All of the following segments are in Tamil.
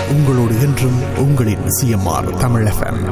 உங்களோடு என்றும் உங்களின் சிஎம்ஆர் தமிழ் எஃப்எம்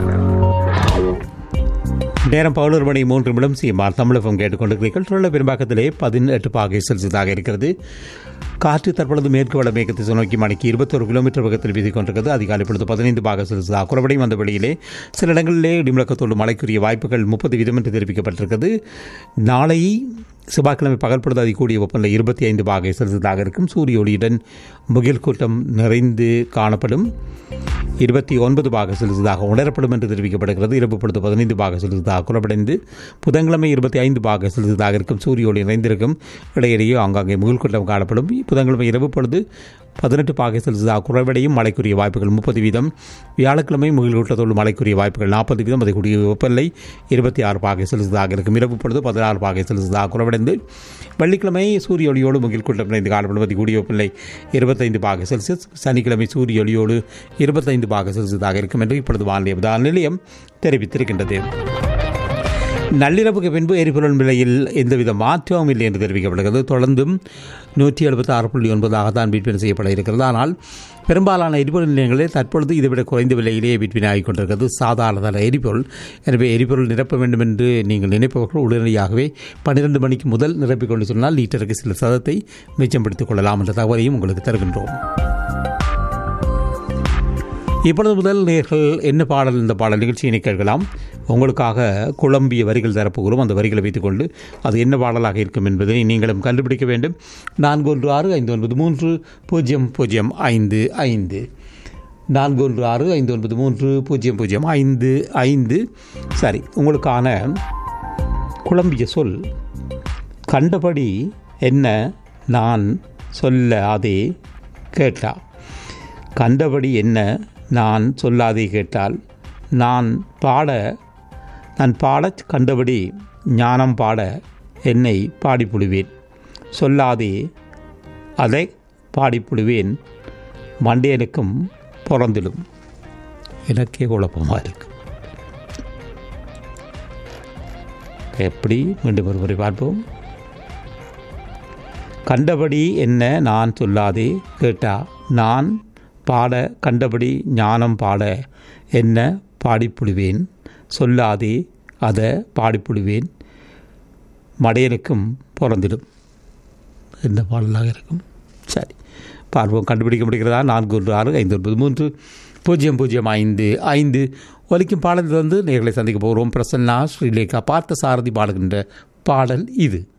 நேரம் பதினோரு மணி மூன்று நிமிடம் சிஎம்ஆர் தமிழகம் கேட்டுக்கொண்டிருக்கிறீர்கள் சுழல பெரும்பாக்கத்திலே பதினெட்டு பாகை செல்சியஸாக இருக்கிறது காற்று தற்பொழுது மேற்கு வட மேற்கத்தை நோக்கி மணிக்கு இருபத்தொரு கிலோமீட்டர் வேகத்தில் வீசிக் கொண்டிருக்கிறது அதிகாலை பொழுது பதினைந்து பாக செல்சியஸாக குறைவடையும் வந்த வெளியிலே சில இடங்களிலே இடிமுழக்கத்தோடு மழைக்குரிய வாய்ப்புகள் முப்பது வீதம் என்று தெரிவிக்கப்பட்டிருக்கிறது நாளை செவ்வாய்க்கிழமை பகல் பொழுது அதிகூடிய வெப்பநிலை இருபத்தி ஐந்து பாகை செல்சியஸாக இருக்கும் சூரிய ஒளியுடன் முகில் கூட்டம் நிறைந்து காணப்படும் இருபத்தி ஒன்பது பாக செலுத்ததாக உணரப்படும் என்று தெரிவிக்கப்படுகிறது இரவு பொழுது பதினைந்து பாக செலுத்ததாக குறைவடைந்து புதன்கிழமை இருபத்தி ஐந்து பாக செலுத்ததாக இருக்கும் சூரிய ஒளி நிறைந்திருக்கும் இடையிடையே ஆங்காங்கே முகில் கூட்டம் காணப்படும் புதன்கிழமை இரவு பொழுது பதினெட்டு பாகை செலுத்ததாக குறைவடையும் மழைக்குரிய வாய்ப்புகள் முப்பது வீதம் வியாழக்கிழமை முகில் கூட்டத்தோடு மழைக்குரிய வாய்ப்புகள் நாற்பது வீதம் அதை கூடிய வெப்பநிலை இருபத்தி ஆறு பாகை செலுத்ததாக இருக்கும் இரவு பொழுது பதினாறு பாகை செலுத்ததாக குறைவடைந்து வெள்ளிக்கிழமை சூரிய ஒளியோடு முகில் கூட்டம் நிறைந்து காணப்படும் அது கூடிய வெப்பநிலை இருபத்தைந்து பாகை செல்சியஸ் சனிக்கிழமை சூரிய ஒளியோடு இருபத்தைந்து பாக செல்சியஸாக இருக்கும் என்று இப்பொழுது வானிலை உதாரண நிலையம் தெரிவித்திருக்கின்றது நள்ளிரவுக்கு பின்பு எரிபொருள் விலையில் எந்தவித மாற்றமும் இல்லை என்று தெரிவிக்கப்படுகிறது தொடர்ந்தும் நூற்றி எழுபத்தி ஆறு புள்ளி ஒன்பதாக தான் விற்பனை செய்யப்பட இருக்கிறது ஆனால் பெரும்பாலான எரிபொருள் நிலையங்களில் தற்பொழுது இதைவிட குறைந்த விலையிலேயே விற்பனை ஆகிக் கொண்டிருக்கிறது சாதாரண எரிபொருள் எனவே எரிபொருள் நிரப்ப வேண்டும் என்று நீங்கள் நினைப்பவர்கள் உடனடியாகவே பன்னிரண்டு மணிக்கு முதல் நிரப்பிக் கொண்டு சொன்னால் லிட்டருக்கு சில சதத்தை மிச்சப்படுத்திக் கொள்ளலாம் என்ற தகவலையும் உங்களுக்கு தருகின்றோம் இப்பொழுது முதல் நேர்கள் என்ன பாடல் இந்த பாடல் நிகழ்ச்சியினை கேட்கலாம் உங்களுக்காக குழம்பிய வரிகள் தரப்புகிறோம் அந்த வரிகளை வைத்துக்கொண்டு அது என்ன பாடலாக இருக்கும் என்பதை நீங்களும் கண்டுபிடிக்க வேண்டும் நான்கு ஒன்று ஆறு ஐந்து ஒன்பது மூன்று பூஜ்ஜியம் பூஜ்ஜியம் ஐந்து ஐந்து நான்கு ஒன்று ஆறு ஐந்து ஒன்பது மூன்று பூஜ்ஜியம் பூஜ்ஜியம் ஐந்து ஐந்து சரி உங்களுக்கான குழம்பிய சொல் கண்டபடி என்ன நான் சொல்ல அதே கேட்டா கண்டபடி என்ன நான் சொல்லாதே கேட்டால் நான் பாட நான் பாடச் கண்டபடி ஞானம் பாட என்னை பாடிப்புடுவேன் சொல்லாதே அதை பாடிப்புடுவேன் மண்டேனுக்கும் பிறந்திடும் எனக்கே குழப்பமாக இருக்கு எப்படி மீண்டும் ஒரு முறை பார்ப்போம் கண்டபடி என்ன நான் சொல்லாதே கேட்டா நான் பாட கண்டபடி ஞானம் பாட என்ன பாடிப்புடுவேன் சொல்லாதே அதை பாடிப்புடுவேன் மடையனுக்கும் பிறந்திடும் என்ன பாடலாக இருக்கும் சரி பார்ப்போம் கண்டுபிடிக்க முடிகிறதா நான்கு ஒன்று ஆறு ஐந்து ஒன்பது மூன்று பூஜ்ஜியம் பூஜ்ஜியம் ஐந்து ஐந்து ஒலிக்கும் பாடலில் வந்து நேர்களை சந்திக்க போகிறோம் பிரசன்னா ஸ்ரீலேகா பார்த்த சாரதி பாடுகின்ற பாடல் இது